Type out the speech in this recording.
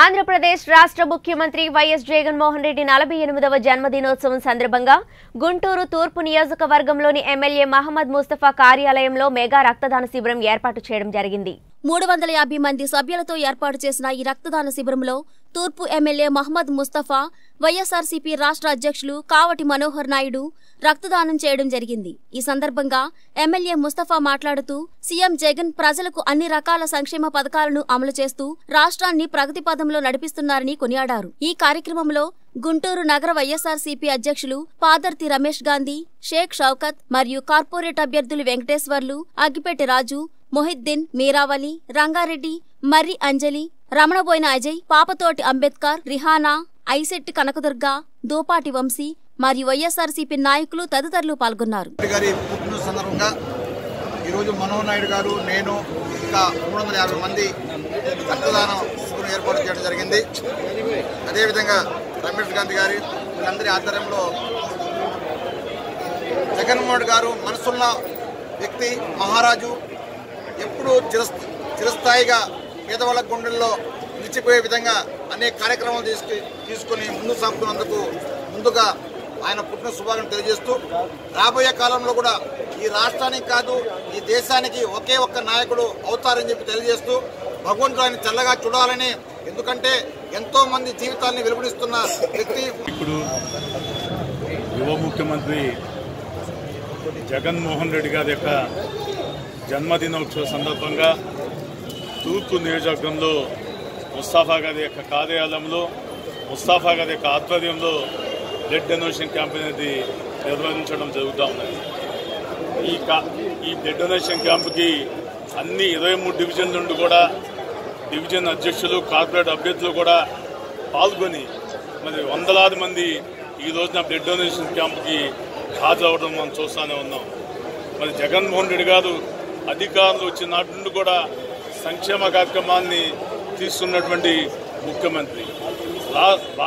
ఆంధ్రప్రదేశ్ రాష్ట్ర ముఖ్యమంత్రి వైఎస్ జగన్మోహన్ రెడ్డి నలభై ఎనిమిదవ జన్మదినోత్సవం సందర్భంగా గుంటూరు తూర్పు నియోజకవర్గంలోని ఎమ్మెల్యే మహమ్మద్ ముస్తఫా కార్యాలయంలో మెగా రక్తదాన శిబిరం ఏర్పాటు చేయడం జరిగింది మూడు వందల యాభై మంది సభ్యులతో ఏర్పాటు చేసిన ఈ రక్తదాన శిబిరంలో తూర్పు ఎమ్మెల్యే మహమ్మద్ ముస్తఫా వైఎస్ఆర్సీపీ రాష్ట్ర అధ్యక్షులు కావటి మనోహర్ నాయుడు రక్తదానం చేయడం జరిగింది ఈ సందర్భంగా ఎమ్మెల్యే ముస్తఫా మాట్లాడుతూ సీఎం జగన్ ప్రజలకు అన్ని రకాల సంక్షేమ పథకాలను అమలు చేస్తూ రాష్ట్రాన్ని ప్రగతి పథంలో నడిపిస్తున్నారని కొనియాడారు ఈ కార్యక్రమంలో గుంటూరు నగర వైఎస్ఆర్సీపీ అధ్యక్షులు పాదర్తి రమేష్ గాంధీ షేక్ షౌకత్ మరియు కార్పొరేట్ అభ్యర్థులు వెంకటేశ్వర్లు అగ్గిపెట్టి రాజు మొహిద్దీన్ మీరావలి రంగారెడ్డి మర్రి అంజలి రమణబోయిన అజయ్ పాపతోటి అంబేద్కర్ రిహానా ఐసెట్టి కనకదుర్గ దోపాటి వంశీ మరియు వైఎస్ఆర్సీపీ నాయకులు తదితరులు పాల్గొన్నారు రెడ్డి గారి పుట్టినరోజు సందర్భంగా ఈరోజు మనోహర్ నాయుడు గారు నేను ఇంకా మూడు వందల యాభై మంది రక్తదానం శిబిరం ఏర్పాటు చేయడం జరిగింది అదేవిధంగా రమేష్ గాంధీ గారి వీళ్ళందరి ఆధ్వర్యంలో జగన్మోహన్ గారు మనసున్న వ్యక్తి మహారాజు ఎప్పుడూ చిరస్ చిరస్థాయిగా పేదవాళ్ళ గుండెల్లో నిలిచిపోయే విధంగా అనేక కార్యక్రమాలు తీసుకు తీసుకొని ముందు సాగుతున్నందుకు ముందుగా ఆయన పుట్టిన శుభాకాంక్షలు తెలియజేస్తూ రాబోయే కాలంలో కూడా ఈ రాష్ట్రానికి కాదు ఈ దేశానికి ఒకే ఒక్క నాయకుడు అవుతారని చెప్పి తెలియజేస్తూ భగవంతుడు ఆయన చల్లగా చూడాలని ఎందుకంటే ఎంతో మంది జీవితాన్ని వెలువడిస్తున్న వ్యక్తి ఇప్పుడు యువ ముఖ్యమంత్రి జగన్మోహన్ రెడ్డి గారి యొక్క జన్మదినోత్సవ సందర్భంగా తూర్పు నియోజకవర్గంలో ముస్తాఫా గారి యొక్క కార్యాలయంలో ముస్తాఫా గారి యొక్క ఆధ్వర్యంలో బ్లడ్ డొనేషన్ క్యాంప్ అనేది నిర్వహించడం జరుగుతూ ఉన్నది ఈ కా ఈ బ్లడ్ డొనేషన్ క్యాంపుకి అన్ని ఇరవై మూడు డివిజన్ నుండి కూడా డివిజన్ అధ్యక్షులు కార్పొరేట్ అభ్యర్థులు కూడా పాల్గొని మరి వందలాది మంది ఈ రోజున బ్లడ్ డొనేషన్ క్యాంప్కి హాజరవడం మనం చూస్తూనే ఉన్నాం మరి జగన్మోహన్ రెడ్డి గారు అధికారులు వచ్చిన నాటి నుండి కూడా సంక్షేమ కార్యక్రమాన్ని తీసుకున్నటువంటి ముఖ్యమంత్రి రా